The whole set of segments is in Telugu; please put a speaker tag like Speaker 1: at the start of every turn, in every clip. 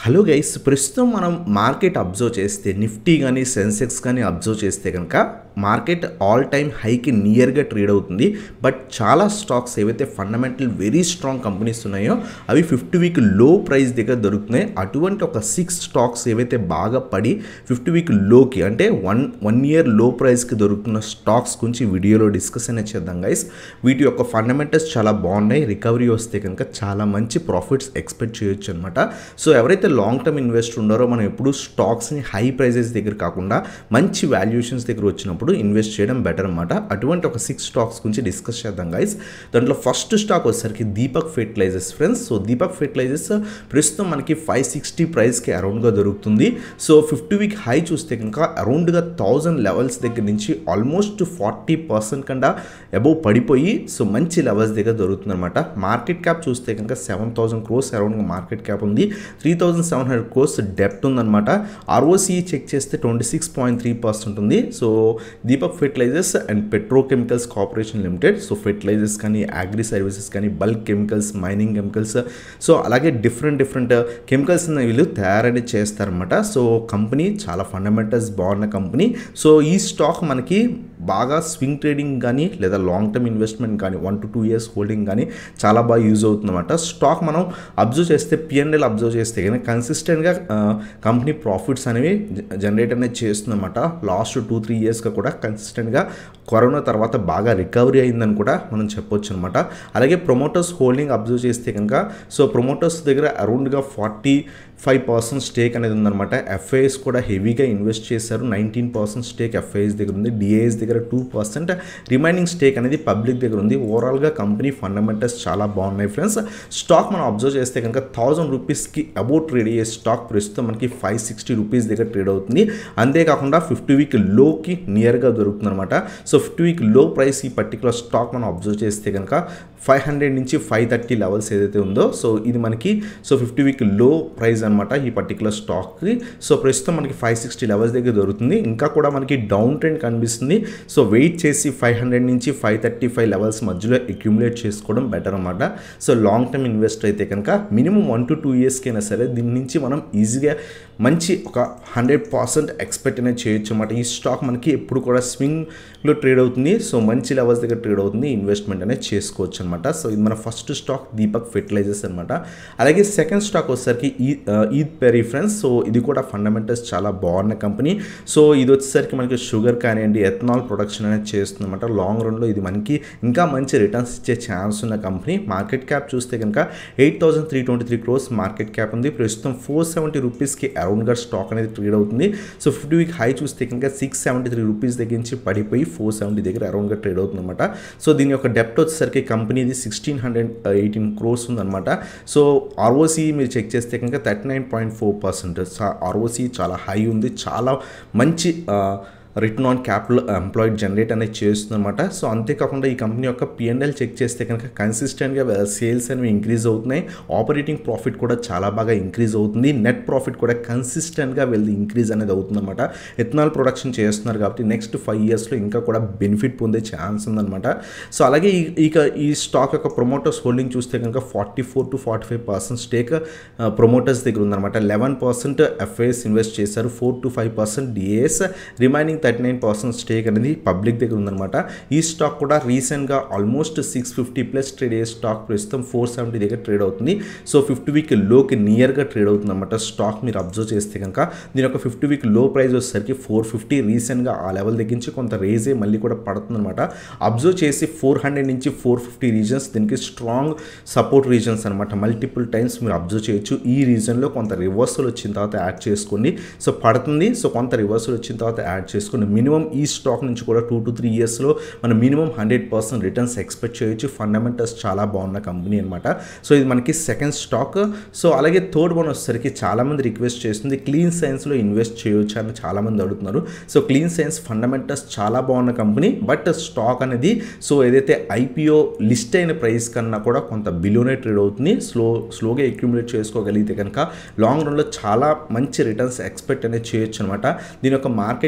Speaker 1: హలో గైస్ ప్రస్తుతం మనం మార్కెట్ అబ్జర్వ్ చేస్తే నిఫ్టీ కానీ సెన్సెక్స్ కానీ అబ్జర్వ్ చేస్తే కనుక మార్కెట్ ఆల్ టైమ్ హైకి నియర్గా ట్రేడ్ అవుతుంది బట్ చాలా స్టాక్స్ ఏవైతే ఫండమెంటల్ వెరీ స్ట్రాంగ్ కంపెనీస్ ఉన్నాయో అవి ఫిఫ్టీ వీక్ లో ప్రైస్ దగ్గర దొరుకుతున్నాయి అటువంటి ఒక సిక్స్ స్టాక్స్ ఏవైతే బాగా పడి ఫిఫ్టీ వీక్ లోకి అంటే వన్ వన్ ఇయర్ లో ప్రైస్కి దొరుకుతున్న స్టాక్స్ గురించి వీడియోలో డిస్కస్ అనేది చేద్దాం గైస్ వీటి యొక్క ఫండమెంటల్స్ చాలా బాగున్నాయి రికవరీ వస్తే కనుక చాలా మంచి ప్రాఫిట్స్ ఎక్స్పెక్ట్ చేయొచ్చు అనమాట సో ఎవరైతే లాంగ్ టర్మ్ ఇన్వెస్టర్ ఉన్నారో మనం ఎప్పుడు స్టాక్స్ని హై ప్రైజెస్ దగ్గర కాకుండా మంచి వాల్యుయేషన్స్ దగ్గర వచ్చినప్పుడు ఇన్వెస్ట్ చేయడం బెటర్ అనమాట అటువంటి ఒక సిక్స్ స్టాక్స్ గురించి డిస్కస్ చేద్దాం గైస్ దాంట్లో ఫస్ట్ స్టాక్ వచ్చేసరికి Deepak fertilizers friends so Deepak fertilizers ప్రస్తుతం మనకి ఫైవ్ సిక్స్టీ ప్రైస్కి అరౌండ్గా దొరుకుతుంది సో ఫిఫ్టీ వీక్ హై చూస్తే కనుక అరౌండ్గా థౌజండ్ లెవెల్స్ దగ్గర నుంచి ఆల్మోస్ట్ ఫార్టీ పర్సెంట్ కన్నా అబౌవ్ పడిపోయి సో మంచి లెవెల్స్ దగ్గర దొరుకుతుంది అనమాట మార్కెట్ క్యాప్ చూస్తే కనుక సెవెన్ థౌసండ్ క్రోస్ అరౌండ్గా మార్కెట్ క్యాప్ ఉంది three thousand seven hundred crores డెప్ట్ ఉందన్నమాట ఆర్ఓసి చెక్ చేస్తే twenty six point three percent ఉంది so Deepak fertilizers and petrochemicals corporation limited so fertilizers కానీ అగ్రి సర్వీసెస్ కానీ bulk chemicals mining chemicals so అలాగే డిఫరెంట్ డిఫరెంట్ కెమికల్స్ వీళ్ళు తయారని చేస్తారనమాట సో కంపెనీ చాలా ఫండమెంటల్స్ బాగున్న కంపెనీ సో ఈ స్టాక్ మనకి బాగా స్వింగ్ ట్రేడింగ్ కానీ లేదా లాంగ్ టర్మ్ ఇన్వెస్ట్మెంట్ కానీ one to two years holding కానీ చాలా బాగా యూజ్ అవుతుందన్నమాట స్టాక్ మనం అబ్జర్వ్ చేస్తే పిఎన్ఎల్ అబ్జర్వ్ చేస్తే కానీ కన్సిస్టెంట్గా కంపెనీ ప్రాఫిట్స్ అనేవి జనరేట్ అనేది చేస్తుందన్నమాట లాస్ట్ టూ త్రీ ఇయర్స్గా కూడా కన్సిస్టెంట్గా కరోనా తర్వాత బాగా రికవరీ అయిందని కూడా మనం చెప్పొచ్చు అనమాట అలాగే ప్రొమోటర్స్ హోల్డింగ్ అబ్జర్వ్ చేస్తే కనుక సో ప్రొమోటర్స్ దగ్గర అరౌండ్గా ఫార్టీ ఫైవ్ పర్సెంట్ స్టేక్ అనేది ఉందన్నమాట ఎఫ్ఐఎస్ కూడా హెవీగా ఇన్వెస్ట్ చేశారు నైన్టీన్ పర్సెంట్ స్టేక్ ఎఫ్ఐఎస్ దగ్గర ఉంది డిఏఎస్ దగ్గర టూ పర్సెంట్ రిమైనింగ్ స్టేక్ అనేది పబ్లిక్ దగ్గర ఉంది ఓవరాల్గా కంపెనీ ఫండమెంటల్స్ చాలా బాగున్నాయి ఫ్రెండ్స్ స్టాక్ మనం అబ్జర్వ్ చేస్తే కనుక థౌజండ్ రూపీస్కి అబౌట్ ట్రేడ్ అయ్యే స్టాక్ ప్రస్తుతం మనకి ఫైవ్ సిక్స్టీ రూపీస్ దగ్గర ట్రేడ్ అవుతుంది అంతేకాకుండా ఫిఫ్టీ వీక్ లోకి నియర్గా దొరుకుతుంది అనమాట so fifty week low price ఈ పర్టికులర్ స్టాక్ మనం అబ్జర్వ్ చేస్తే కనుక ఫైవ్ హండ్రెడ్ నుంచి ఫైవ్ థర్టీ లెవెల్స్ ఏదైతే ఉందో సో ఇది మనకి so fifty week low price అనమాట ఈ పర్టికులర్ స్టాక్కి సో ప్రస్తుతం మనకి ఫైవ్ సిక్స్టీ లెవెల్స్ దగ్గర దొరుకుతుంది ఇంకా కూడా మనకి డౌన్ ట్రెండ్ కనిపిస్తుంది సో వెయిట్ చేసి ఫైవ్ హండ్రెడ్ నుంచి ఫైవ్ థర్టీ ఫైవ్ లెవెల్స్ మధ్యలో అక్యుములేట్ చేసుకోవడం బెటర్ అనమాట సో లాంగ్ టర్మ్ ఇన్వెస్టర్ అయితే కనుక మినిమం వన్ టు టూ ఇయర్స్కి అయినా సరే దీని నుంచి మనం ఈజీగా మంచి ఒక హండ్రెడ్ పర్సెంట్ ఎక్స్పెక్ట్ అనేది చేయొచ్చు అనమాట ఈ స్టాక్ మనకి ఎప్పుడు కూడా స్వింగ్లో ట్రేడ్ అవుతుంది సో మంచి లెవెల్స్ దగ్గర ట్రేడ్ అవుతుంది ఇన్వెస్ట్మెంట్ అనేది చేసుకోవచ్చు అనమాట సో ఇది మన ఫస్ట్ స్టాక్ దీపక్ ఫెర్టిలైజర్స్ అనమాట అలాగే సెకండ్ స్టాక్ వచ్చేసరికి ఈ ఈద్ పెరీ ఫ్రెండ్స్ సో ఇది కూడా ఫండమెంటల్స్ చాలా బాగున్న కంపెనీ సో ఇది వచ్చేసరికి మనకి షుగర్ కానివ్వండి ఎథనాల్ ప్రొడక్షన్ అనేది చేస్తుంది అనమాట లాంగ్ రన్లో ఇది మనకి ఇంకా మంచి రిటర్న్స్ ఇచ్చే ఛాన్స్ ఉన్న కంపెనీ మార్కెట్ క్యాప్ చూస్తే కనుక eight thousand three twenty three crores market cap ఉంది ప్రస్తుతం ఫోర్ సెవెంటీ రూపీస్కి అరౌండ్గా స్టాక్ అనేది ట్రేడ్ అవుతుంది సో ఫిఫ్టీ వీక్ హై చూస్తే కనుక సిక్స్ సెవెంటీ త్రీ రూపీస్ దగ్గర నుంచి పడిపోయి ఫోర్ సెవెంటీ దగ్గర అరౌండ్గా ట్రేడ్ అవుతుంది అనమాట సో దీని యొక్క డెప్ట్ వచ్చేసరికి కంపెనీది సిక్స్టీన్ హండ్రెడ్ ఎయిటీన్ క్రోర్స్ ఉందన్నమాట సో ఆర్ఓసి మీరు చెక్ చేస్తే కనుక thirty nine point four percent R O C చాలా హై ఉంది చాలా మంచి return on capital employed generate అనేది చేస్తుందన్నమాట సో అంతేకాకుండా ఈ కంపెనీ యొక్క పిఎన్ఎల్ చెక్ చేస్తే కనుక కన్సిస్టెంట్గా సేల్స్ అనేవి ఇంక్రీజ్ అవుతున్నాయి ఆపరేటింగ్ ప్రాఫిట్ కూడా చాలా బాగా ఇంక్రీజ్ అవుతుంది నెట్ ప్రాఫిట్ కూడా కన్సిస్టెంట్గా వెళ్ళి ఇంక్రీజ్ అనేది అవుతుందన్నమాట ఎథనాల్ ప్రొడక్షన్ చేస్తున్నారు కాబట్టి నెక్స్ట్ ఫైవ్ ఇయర్స్లో ఇంకా కూడా బెనిఫిట్ పొందే ఛాన్స్ ఉందన్నమాట సో అలాగే ఇక ఈ స్టాక్ యొక్క ప్రొమోటర్స్ హోల్డింగ్ చూస్తే కనుక forty four to forty five percent stake promoters దగ్గర ఉందన్నమాట లెవెన్ పర్సెంట్ ఎఫ్ఐఎస్ ఇన్వెస్ట్ చేశారు four to five percent D A S remaining thirty nine percent stake అనేది పబ్లిక్ దగ్గర ఉందన్నమాట ఈ స్టాక్ కూడా రీసెంట్గా almost six fifty plus trade అయ్యే స్టాక్ ప్రస్తుతం ఫోర్ సెవెంటీ దగ్గర ట్రేడ్ అవుతుంది సో ఫిఫ్టీ వీక్ లోకి నియర్గా ట్రేడ్ అవుతుంది అనమాట స్టాక్ మీరు అబ్జర్వ్ చేస్తే కనుక దీని యొక్క ఫిఫ్టీ వీక్ లో ప్రైస్ వచ్చేసరికి ఫోర్ ఫిఫ్టీ రీసెంట్గా ఆ లెవెల్ దగ్గర నుంచి కొంత రేజే మళ్ళీ కూడా పడుతుంది అనమాట అబ్జర్వ్ చేసి ఫోర్ హండ్రెడ్ నుంచి ఫోర్ ఫిఫ్టీ రీజన్స్ దీనికి స్ట్రాంగ్ సపోర్ట్ రీజన్స్ అనమాట మల్టిపుల్ టైమ్స్ మీరు అబ్జర్వ్ చేయొచ్చు ఈ రీజన్లో కొంత రివర్సల్ వచ్చిన తర్వాత యాడ్ చేసుకోండి సో పడుతుంది సో కొంత రివర్సల్ వచ్చిన తర్వాత యాడ్ చేసుకుని మినిమం ఈ స్టాక్ నుంచి కూడా టూ టు త్రీ ఇయర్స్లో మనం minimum hundred percent returns expect చేయొచ్చు ఫండమెంటల్స్ చాలా బాగున్న కంపెనీ అనమాట సో ఇది మనకి సెకండ్ స్టాక్ సో అలాగే థర్డ్ వన్ వచ్చేసరికి చాలామంది రిక్వెస్ట్ చేస్తుంది క్లీన్ సైన్స్లో ఇన్వెస్ట్ చేయొచ్చు అని చాలామంది అడుగుతున్నారు సో క్లీన్ సైన్స్ ఫండమెంటల్స్ చాలా బాగున్న కంపెనీ బట్ స్టాక్ అనేది సో ఏదైతే ఐపీఓ లిస్ట్ అయిన ప్రైస్ కన్నా కూడా కొంత బిలోనే ట్రేడ్ అవుతుంది స్లో స్లోగా అక్యుములేట్ చేసుకోగలిగితే కనుక లాంగ్ రన్లో చాలా మంచి రిటర్న్స్ ఎక్స్పెక్ట్ అనేది చేయొచ్చు అనమాట దీని యొక్క మార్కెట్ క్యాప్ వచ్చేసరికి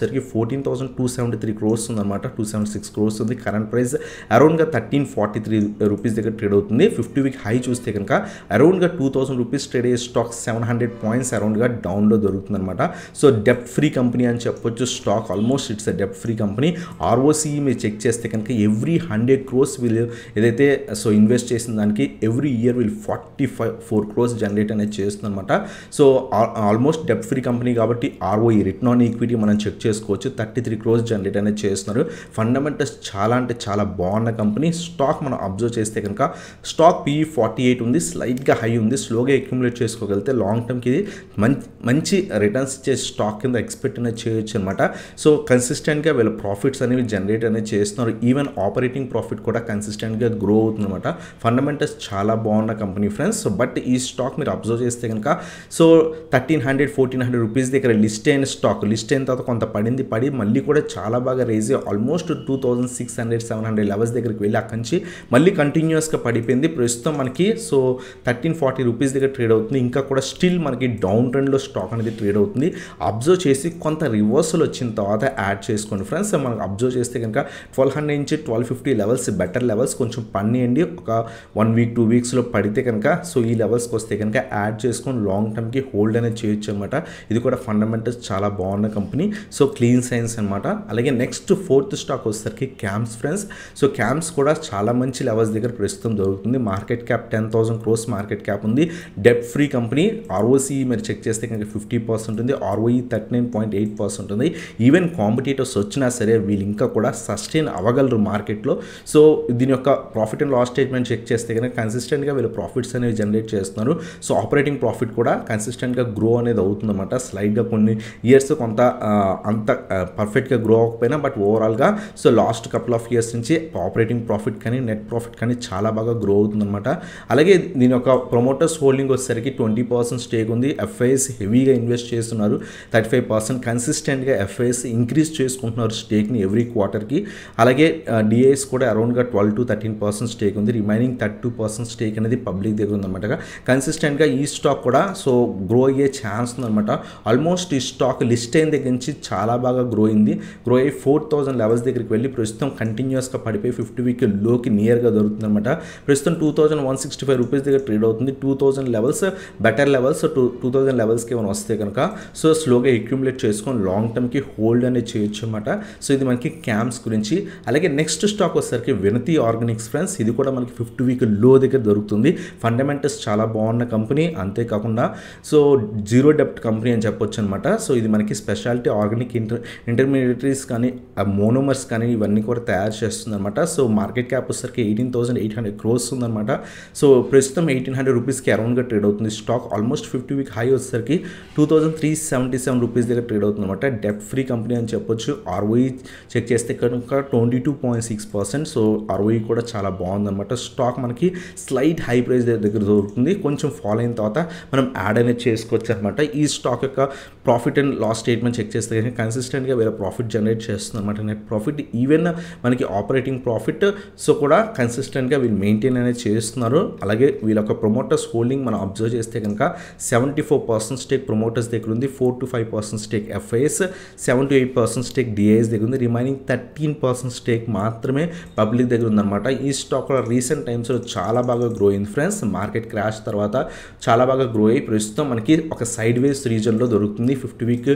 Speaker 1: వచ్చేసరికి fourteen thousand two seventy three crores ఉందన్నమాట టూ సెవెంటీ సిక్స్ క్రోర్స్ ఉంది కరెంట్ ప్రైస్ అరౌండ్గా థర్టీన్ ఫార్టీ త్రీ రూపీస్ దగ్గర ట్రేడ్ అవుతుంది ఫిఫ్టీ వీక్ హై చూస్తే కనుక అరౌండ్గా టూ థౌసండ్ రూపీస్ ట్రేడ్ అయ్యే స్టాక్ సెవెన్ హండ్రెడ్ పాయింట్స్ అరౌండ్గా డౌన్లో దొరుకుతుంది అనమాట సో డెప్ట్ ఫ్రీ కంపెనీ అని చెప్పొచ్చు స్టాక్ ఆల్మోస్ట్ ఇట్స్ అ డెప్ట్ ఫ్రీ కంపెనీ ఆర్ఓసి మీరు చెక్ చేస్తే కనుక ఎవ్రీ హండ్రెడ్ క్రోర్స్ వీళ్ళు ఏదైతే సో ఇన్వెస్ట్ చేసిన దానికి ఎవ్రీ ఇయర్ వీళ్ళు forty five four crores generate అనేది చేస్తుంది అనమాట సో ఆల్మోస్ట్ డెప్ట్ ఫ్రీ కంపెనీ కాబట్టి ఆర్ఓఈ రిటర్న్ ఆన్ ఈక్విటీ మనం చెక్ చేసుకోవచ్చు థర్టీ త్రీ క్రోర్స్ జనరేట్ అనేది చేస్తున్నారు ఫండమెంటల్స్ చాలా అంటే చాలా బాగున్న కంపెనీ స్టాక్ మనం అబ్జర్వ్ చేస్తే కనుక స్టాక్ పీ ఫార్టీ ఎయిట్ ఉంది స్లైట్గా హై ఉంది స్లోగా అక్యుములేట్ చేసుకోగలిగితే లాంగ్ టర్మ్కి ఇది మంచి మంచి రిటర్న్స్ ఇచ్చే స్టాక్ కింద ఎక్స్పెక్ట్ అనేది చేయొచ్చు అనమాట సో కన్సిస్టెంట్గా వీళ్ళ ప్రాఫిట్స్ అనేవి జనరేట్ అనేది చేస్తున్నారు ఈవెన్ ఆపరేటింగ్ ప్రాఫిట్ కూడా కన్సిస్టెంట్గా గ్రో అవుతుందన్నమాట ఫండమెంటల్స్ చాలా బాగున్న కంపెనీ ఫ్రెండ్స్ సో బట్ ఈ స్టాక్ మీరు అబ్జర్వ్ చేస్తే కనుక so thirteen hundred fourteen hundred rupees దగ్గర లిస్ట్ అయిన స్టాక్ లిస్ట్ అయిన తర్వాత కొంత పడింది పడి మళ్ళీ కూడా చాలా బాగా raise almost two thousand six hundred seven hundred levels దగ్గరికి వెళ్ళి అక్కడి నుంచి మళ్ళీ కంటిన్యూస్గా పడిపోయింది ప్రస్తుతం మనకి సో థర్టీన్ ఫార్టీ రూపీస్ దగ్గర ట్రేడ్ అవుతుంది ఇంకా కూడా స్టిల్ మనకి డౌన్ ట్రెండ్లో స్టాక్ అనేది ట్రేడ్ అవుతుంది అబ్జర్వ్ చేసి కొంత రివర్సల్ వచ్చిన తర్వాత యాడ్ చేసుకోండి ఫ్రెండ్స్ మనకు అబ్జర్వ్ చేస్తే కనుక ట్వెల్వ్ హండ్రెడ్ నుంచి twelve fifty levels better levels కొంచెం పనియండి ఒక వన్ వీక్ టూ వీక్స్లో పడితే కనుక సో ఈ లెవెల్స్కి వస్తే కనుక యాడ్ చేసుకొని లాంగ్ టర్మ్కి హోల్డ్ అనేది చేయొచ్చు అనమాట ఇది కూడా ఫండమెంటల్స్ చాలా బాగున్న కంపెనీ సో క్లీన్ సైన్స్ అనమాట అలాగే నెక్స్ట్ ఫోర్త్ స్టాక్ వచ్చేసరికి క్యాంప్స్ ఫ్రెండ్స్ సో క్యాంప్స్ కూడా చాలా మంచి లెవెల్స్ దగ్గర ప్రస్తుతం దొరుకుతుంది market cap ten thousand crores market cap ఉంది డెప్ ఫ్రీ కంపెనీ ఆర్ఓసి మీరు చెక్ చేస్తే కనుక ఫిఫ్టీ పర్సెంట్ ఉంది R O E thirty nine point eight percent ఉంది ఈవెన్ కాంపిటేటర్స్ వచ్చినా సరే వీళ్ళు ఇంకా కూడా సస్టైన్ అవ్వగలరు మార్కెట్లో సో దీని యొక్క profit and loss statement check చేస్తే కనుక కన్సిస్టెంట్గా వీళ్ళు ప్రాఫిట్స్ అనేవి జనరేట్ చేస్తున్నారు సో ఆపరేటింగ్ ప్రాఫిట్ కూడా కన్సిస్టెంట్గా గ్రో అనేది అవుతుందన్నమాట స్లైడ్గా కొన్ని ఇయర్స్ కొంత ఆ, అంత పర్ఫెక్ట్గా గ్రో అవ్వకపోయినా బట్ ఓవరాల్గా so last couple of years నుంచి ఆపరేటింగ్ ప్రాఫిట్ కానీ నెట్ ప్రాఫిట్ కానీ చాలా బాగా గ్రో అవుతుందన్నమాట అలాగే దీని యొక్క ప్రమోటర్స్ హోల్డింగ్ వచ్చేసరికి ట్వంటీ పర్సెంట్ స్టేక్ ఉంది ఎఫ్ఐఎస్ హెవీగా ఇన్వెస్ట్ చేస్తున్నారు థర్టీ ఫైవ్ పర్సెంట్ కన్సిస్టెంట్గా ఎఫ్ఐఎస్ ఇంక్రీజ్ చేసుకుంటున్నారు స్టేక్ని ఎవ్రీ క్వార్టర్కి అలాగే డిఐఎస్ కూడా అరౌండ్గా twelve to thirteen percent stake ఉంది remaining thirty two percent stake అనేది పబ్లిక్ దగ్గర ఉందన్నమాట కన్సిస్టెంట్గా ఈ స్టాక్ కూడా సో గ్రో అయ్యే ఛాన్స్ ఉందన్నమాట ఆల్మోస్ట్ ఈ స్టాక్ లిస్ట్ అయిన దగ్గర నుంచి చాలా బాగా గ్రో అయింది గ్రో అయ్యి ఫోర్ థౌసండ్ లెవెల్స్ దగ్గరికి వెళ్ళి ప్రస్తుతం కంటిన్యూస్గా పడిపోయి ఫిఫ్టీ వీక్ లోకి నియర్గా దొరుకుతుందన్నమాట ప్రస్తుతం two thousand one sixty five rupees దగ్గర ట్రేడ్ అవుతుంది two thousand levels better levels two two thousand లెవెల్స్కి ఏమైనా వస్తే కనుక సో స్లోగా అక్యుములేట్ చేసుకొని లాంగ్ టర్మ్కి హోల్డ్ అనేది చేయొచ్చు అనమాట సో ఇది మనకి క్యాంప్స్ గురించి అలాగే నెక్స్ట్ స్టాక్ వచ్చేసరికి వినతి ఆర్గానిక్స్ ఫ్రెండ్స్ ఇది కూడా మనకి ఫిఫ్టీ వీక్ లో దగ్గర దొరుకుతుంది ఫండమెంటల్స్ చాలా బాగున్న కంపెనీ అంతేకాకుండా సో జీరో డెప్ట్ కంపెనీ అని చెప్పొచ్చు అనమాట సో ఇది మనకి స్పెషాలిటీ ఆర్గానిక్ ఇంటర్ ఇంటర్మీడియటరీస్ కానీ మోనోమర్స్ కానీ ఇవన్నీ కూడా తయారు చేస్తుంది అనమాట సో మార్కెట్ క్యాప్ వచ్చేసరికి eighteen thousand eight hundred crores ఉందన్నమాట సో ప్రస్తుతం ఎయిటీన్ హండ్రెడ్ రూపీస్కి అరౌండ్గా ట్రేడ్ అవుతుంది stock almost fifty week high వచ్చేసరికి two thousand three seventy seven rupees దగ్గర ట్రేడ్ అవుతుంది అనమాట డెప్ట్ ఫ్రీ కంపెనీ అని చెప్పొచ్చు ఆర్ఓఈ చెక్ చేస్తే కనుక twenty two point six percent so ROE కూడా చాలా బాగుందన్నమాట స్టాక్ మనకి స్లైట్ హై ప్రైస్ దగ్గర దొరుకుతుంది కొంచెం ఫాలో అయిన తర్వాత మనం యాడ్ అనేది చేసుకోవచ్చు అనమాట ఈ స్టాక్ యొక్క profit and loss statement check చేస్తే కనుక కన్సిస్టెంట్గా వీళ్ళ ప్రాఫిట్ జనరేట్ చేస్తుంది అనమాట నెట్ ప్రాఫిట్ ఈవెన్ మనకి ఆపరేటింగ్ ప్రాఫిట్ సో కూడా కన్సిస్టెంట్గా వీళ్ళు మెయింటైన్ అనేది చేస్తున్నారు అలాగే వీళ్ళ యొక్క ప్రమోటర్స్ హోల్డింగ్ మనం అబ్జర్వ్ చేస్తే కనుక seventy four percent stake promoters దగ్గర ఉంది four to five percent stake FIs seven to eight percent stake DIs దగ్గర ఉంది రిమైనింగ్ థర్టీన్ పర్సెంట్ స్టేక్ మాత్రమే పబ్లిక్ దగ్గర ఉందన్నమాట ఈ స్టాక్ కూడా రీసెంట్ టైమ్స్లో చాలా బాగా గ్రో అయింది ఫ్రెండ్స్ మార్కెట్ క్రాష్ తర్వాత చాలా బాగా గ్రో అయ్యి ప్రస్తుతం మనకి ఒక సైడ్ వేస్ రీజన్లో దొరుకుతుంది ఫిఫ్టీ వీక్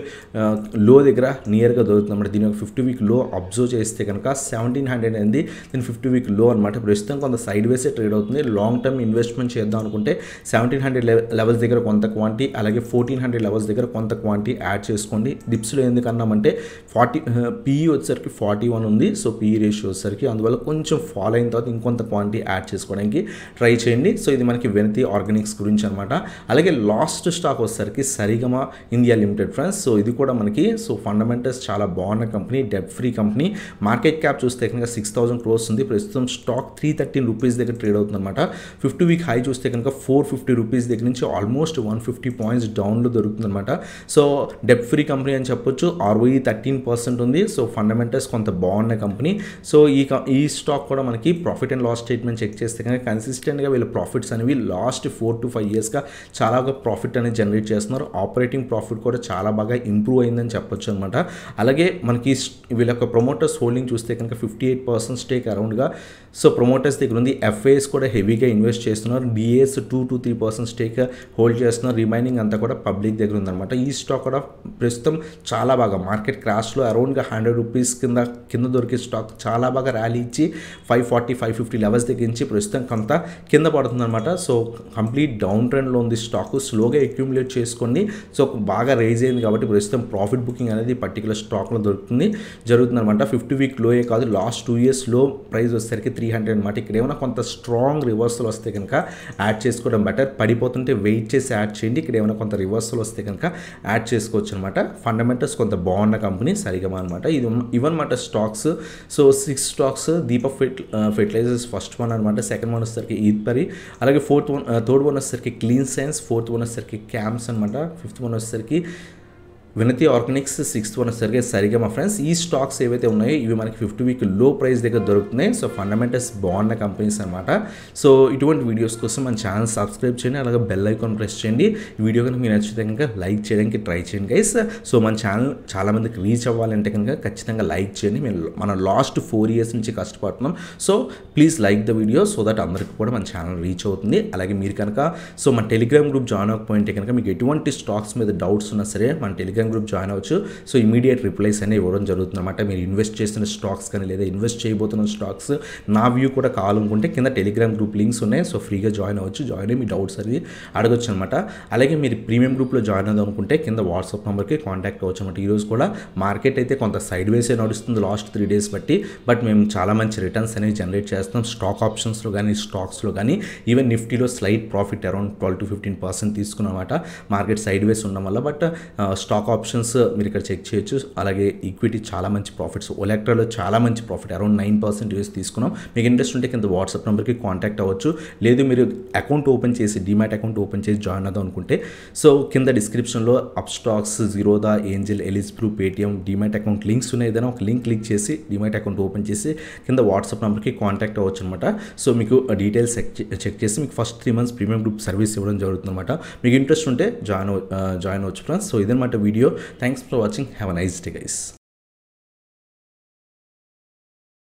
Speaker 1: లో దగ్గర నియర్గా దొరుకుతుంది అనమాట దీని యొక్క ఫిఫ్టీ వీక్ లో అబ్జర్వ్ చేస్తే కనుక సెవెంటీన్ హండ్రెడ్ అనేది దీని ఫిఫ్టీ వీక్ లో అనమాట ప్రస్తుతం కొంత సైడ్ వేసే ట్రేడ్ అవుతుంది లాంగ్ టర్మ్ ఇన్వెస్ట్మెంట్ చేద్దాం అనుకుంటే సెవెంటీన్ హండ్రెడ్ లెవెల్స్ దగ్గర కొంత క్వాంటిటీ అలాగే ఫోర్టీన్ హండ్రెడ్ లెవెల్స్ దగ్గర కొంత క్వాంటిటీ యాడ్ చేసుకోండి డిప్స్లో ఎందుకన్నామంటే ఫార్టీ పీఈ వచ్చేసరికి ఫార్టీ వన్ ఉంది సో పీఈ రేషియో వచ్చేసరికి అందువల్ల కొంచెం ఫాలో అయిన తర్వాత ఇంకొంత క్వాంటిటీ యాడ్ చేసుకోవడానికి ట్రై చేయండి సో ఇది మనకి వెనతి ఆర్గానిక్స్ గురించి అనమాట అలాగే లాస్ట్ స్టాక్ వచ్చేసరికి Saregama India limited friends so ఇది కూడా మనకి సో ఫండమెంటల్స్ చాలా బాగున్న company debt free company market cap చూస్తే కనుక సిక్స్ థౌసండ్ క్రోర్స్ ఉంది ప్రస్తుతం స్టాక్ త్రీ థర్టీన్ రూపీస్ దగ్గర ట్రేడ్ అవుతుంది అనమాట ఫిఫ్టీ వీక్ హై చూస్తే కనుక ఫోర్ ఫిఫ్టీ రూపీస్ దగ్గర నుంచి ఆల్మోస్ట్ వన్ ఫిఫ్టీ పాయింట్స్ డౌన్లో దొరుకుతుంది అనమాట సో డెబ్ ఫ్రీ కంపెనీ అని చెప్పొచ్చు ఆర్ఓఈ థర్టీన్ పర్సెంట్ ఉంది సో ఫండమెంటల్స్ కొంత బాగున్న కంపెనీ సో ఈ క- ఈ స్టాక్ కూడా మనకి profit and loss statement check చేస్తే కనుక కన్సిస్టెంట్గా వీళ్ళ ప్రాఫిట్స్ అనేవి లాస్ట్ ఫోర్ టు ఫైవ్ ఇయర్స్గా చాలా ప్రాఫిట్ అనేది జనరేట్ చేస్తున్నారు ఆపరేటింగ్ ప్రాఫిట్ కూడా చాలా బాగా ఇంప్రూవ్ అయిందని చెప్పొచ్చు అనమాట అలాగే మనకి స్- వీళ్ళ యొక్క ప్రమోటర్స్ హోల్డింగ్ చూస్తే కనుక ఫిఫ్టీ ఎయిట్ పర్సెంట్ స్టేక్ అరౌండ్గా సో ప్రమోటర్స్ దగ్గర ఉంది ఎఫ్ఐఎస్ కూడా హెవీగా ఇన్వెస్ట్ చేస్తున్నారు DAS two to three percent stake hold చేస్తున్నారు రిమైనింగ్ అంతా కూడా పబ్లిక్ దగ్గర ఉందన్నమాట ఈ స్టాక్ కూడా ప్రస్తుతం చాలా బాగా మార్కెట్ క్రాష్లో అరౌండ్గా హండ్రెడ్ రూపీస్ కింద కింద దొరికే స్టాక్ చాలా బాగా ర్యాలీ ఇచ్చి five forty five fifty levels దగ్గర నుంచి ప్రస్తుతం కొంత కింద పడుతుందన్నమాట సో కంప్లీట్ డౌన్ ట్రెండ్లో ఉంది స్టాక్ స్లోగా అక్యూములేట్ చేసుకోండి సో బాగా రైజ్ అయింది కాబట్టి ప్రస్తుతం ప్రాఫిట్ బుకింగ్ అనేది పర్టికులర్ స్టాక్లో దొరుకుతుంది జరుగుతుందన్నమాట ఫిఫ్టీ వీక్ లోయే కాదు last two years low price వచ్చేసరికి త్రీ హండ్రెడ్ అనమాట ఇక్కడ ఏమైనా కొంత స్ట్రాంగ్ రివర్సల్ వస్తే కనుక యాడ్ చేసుకోవడం బెటర్ పడిపోతుంటే వెయిట్ చేసి యాడ్ చేయండి ఇక్కడ ఏమైనా కొంత రివర్సల్ వస్తే కనుక యాడ్ చేసుకోవచ్చు అనమాట ఫండమెంటల్స్ కొంత బాగున్న కంపెనీ సరిగమా అనమాట ఇది ఇవన్నమాట stocks so six stocks Deepak ఫెట్ ఫెర్టిలైజర్స్ ఫస్ట్ వన్ అనమాట సెకండ్ వన్ వచ్చేసరికి ఈద్పరి అలాగే ఫోర్త్ వన్ థర్డ్ వన్ వచ్చేసరికి క్లీన్ సైన్స్ ఫోర్త్ వన్ వచ్చేసరికి క్యాంప్స్ అనమాట ఫిఫ్త్ వన్ వచ్చేసరికి వినతి ఆర్గానిక్స్ సిక్స్త్ వన్ వచ్చేసరికి సరిగా మా ఫ్రెండ్స్ ఈ స్టాక్స్ ఏవైతే ఉన్నాయో ఇవి మనకి ఫిఫ్టీ వీక్ లో ప్రైస్ దగ్గర దొరుకుతున్నాయి సో ఫండమెంటల్స్ బాగున్న కంపెనీస్ అనమాట సో ఇటువంటి వీడియోస్ కోసం మన ఛానల్ సబ్స్క్రైబ్ చేయండి అలాగే బెల్ ఐకాన్ ప్రెస్ చేయండి ఈ వీడియో కనుక మీరు నచ్చితే కనుక లైక్ చేయడానికి ట్రై చేయండి గైస్ సో మన ఛానల్ చాలా మందికి రీచ్ అవ్వాలంటే కనుక ఖచ్చితంగా లైక్ చేయండి మేము మన లాస్ట్ ఫోర్ ఇయర్స్ నుంచి కష్టపడుతున్నాం so please like the video so that అందరికీ కూడా మన ఛానల్ రీచ్ అవుతుంది అలాగే మీరు కనుక సో మన టెలిగ్రామ్ గ్రూప్ జాయిన్ అవ్వకపోయింటే కనుక మీకు ఎటువంటి స్టాక్స్ మీద డౌట్స్ ఉన్నా సరే మన టెలిగ్రామ్ గ్రూప్ జాయిన్ అవ్వచ్చు సో ఇమీడియట్ రిప్లైస్ అనేవి ఇవ్వడం జరుగుతుందన్నమాట మీరు ఇన్వెస్ట్ చేసిన స్టాక్స్ కానీ లేదా ఇన్వెస్ట్ చేయబోతున్న స్టాక్స్ నా వ్యూ కూడా కావాలనుకుంటే కింద టెలిగ్రామ్ గ్రూప్ లింక్స్ ఉన్నాయి సో ఫ్రీగా జాయిన్ అవ్వచ్చు జాయిన్ అయ్యి మీ డౌట్స్ అనేది అడగొచ్చు అనమాట అలాగే మీరు ప్రీమియం గ్రూప్లో జాయిన్ అవుదాం అనుకుంటే కింద వాట్సాప్ నెంబర్కి కాంటాక్ట్ అవ్వచ్చు అనమాట ఈరోజు కూడా మార్కెట్ అయితే కొంత సైడ్ వేసే నడుస్తుంది లాస్ట్ త్రీ డేస్ బట్టి బట్ మేము చాలా మంచి రిటర్న్స్ అనేవి జనరేట్ చేస్తున్నాం స్టాక్ ఆప్షన్స్లో కానీ స్టాక్స్లో కానీ ఈవెన్ నిఫ్టీలో slight profit around twelve to fifteen percent తీసుకున్నమాట మార్కెట్ సైడ్ వేస్ ఉండడం వల్ల బట్ స్టాక్ ఆప్షన్స్ మీరు ఇక్కడ చెక్ చేయొచ్చు అలాగే ఈక్విటీ చాలా మంచి ప్రాఫిట్స్ ఒలెక్ట్రాలో చాలా మంచి ప్రాఫిట్ అరౌండ్ నైన్ పర్సెంట్ యూఎస్ తీసుకున్నాం మీకు ఇంట్రెస్ట్ ఉంటే కింద వాట్సాప్ నెంబర్కి కాంటాక్ట్ అవ్వచ్చు లేదు మీరు అకౌంట్ ఓపెన్ చేసి డిమాట్ అకౌంట్ ఓపెన్ చేసి జాయిన్ అవుదాం అనుకుంటే సో కింద డిస్క్రిప్షన్లో Upstox Zerodha Angel Alice Blue Paytm demat account links ఉన్నాయి ఏదైనా ఒక లింక్ క్లిక్ చేసి డిమాట్ అకౌంట్ ఓపెన్ చేసి కింద వాట్సాప్ నెంబర్కి కాంటాక్ట్ అవ్వచ్చు అనమాట సో మీకు డీటెయిల్స్ చెక్ చెక్ చేసి మీకు first three months premium group service ఇవ్వడం జరుగుతుందన్నమాట మీకు ఇంట్రెస్ట్ ఉంటే జాయిన్ జాయిన్ అవ్వచ్చు ఫ్రెండ్స్ సో ఇదన్నమాట video thanks for watching have a nice day guys